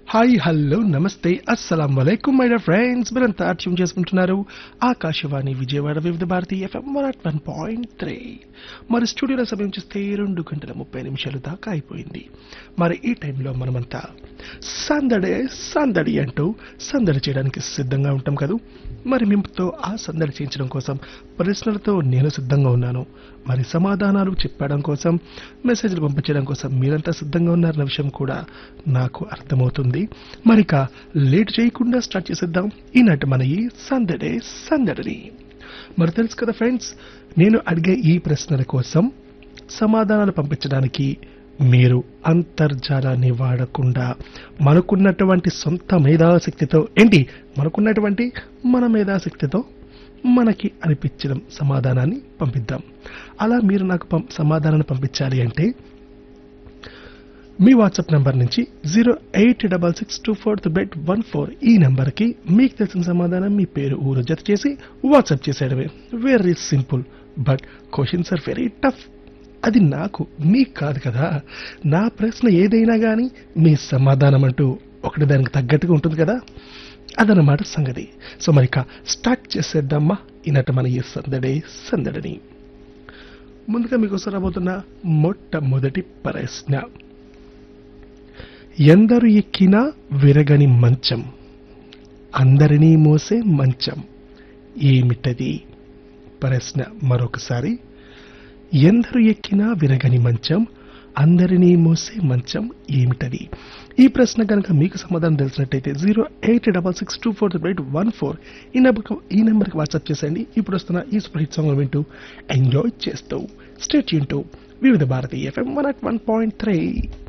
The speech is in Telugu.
హాయ్ హలో నమస్తే అస్సలం వలైకుం మై ఫ్రెండ్స్ మీరంతా ట్యూన్ చేసుకుంటున్నారు Akashvani Vijayawada Vividh Bharati FM one at one point three మరి స్టూడియోలో సమయం చూస్తే రెండు గంటల ముప్పై నిమిషాలు దాకా అయిపోయింది మరి ఈ టైంలో మనమంతా సందడే సందడి అంటూ సందడి చేయడానికి సిద్ధంగా ఉంటాం కదా మరి మీతో ఆ సందడి చేయించడం కోసం ప్రశ్నలతో నేను సిద్ధంగా ఉన్నాను మరి సమాధానాలు చెప్పడం కోసం మెసేజ్లు పంపించడం కోసం మీరంతా సిద్ధంగా ఉన్నారన్న విషయం కూడా నాకు అర్థమవుతుంది మరిక లేట్ చేయకుండా స్టార్ట్ చేసేద్దాం ఈనాటి మన ఈ సందడే సందడిని మరి తెలుసు కదా ఫ్రెండ్స్ నేను అడిగే ఈ ప్రశ్నల కోసం సమాధానాలు పంపించడానికి మీరు అంతర్జాలాన్ని వాడకుండా మనకున్నటువంటి సొంత మేధాశక్తితో ఏంటి మనకున్నటువంటి మన మేధాశక్తితో మనకి అనిపించిన సమాధానాన్ని పంపిద్దాం అలా మీరు నాకు పం- సమాధానాన్ని పంపించాలి అంటే మీ వాట్సాప్ నంబర్ నుంచి zero eight double six two four eight one four ఈ నెంబర్కి మీకు తెలిసిన సమాధానం మీ పేరు ఊరు జత చేసి వాట్సాప్ చేసేయడమే very simple but questions are very tough అది నాకు మీకు కాదు కదా నా ప్రశ్న ఏదైనా కానీ మీ సమాధానం అంటూ ఒకటి దానికి తగ్గట్టుగా ఉంటుంది కదా అదనమాట సంగతి సో మరి ఇక స్టార్ట్ చేసేద్దామా ఈనట మన ఈ సందడే సందడిని ముందుగా మీకోసం రాబోతున్న మొట్టమొదటి ప్రశ్న ఎందరు ఎక్కినా విరగని మంచం అందరినీ మోసే మంచం ఏమిటది ప్రశ్న మరొకసారి ఎందరు ఎక్కినా విరగని మంచం అందరినీ మోసే మంచం ఏమిటది ఈ ప్రశ్న కనుక మీకు సమాధానం తెలిసినట్టయితే zero eight double six two four eight one four ఈ నెంబర్కి ఈ నెంబర్కి వాట్సాప్ చేసేయండి ఇప్పుడు వస్తున్న ఈ సూపర్ హిట్ సాంగ్ వింటూ ఎంజాయ్ చేస్తూ స్టేట్ యూన్ Vividh Bharati FM one at one point three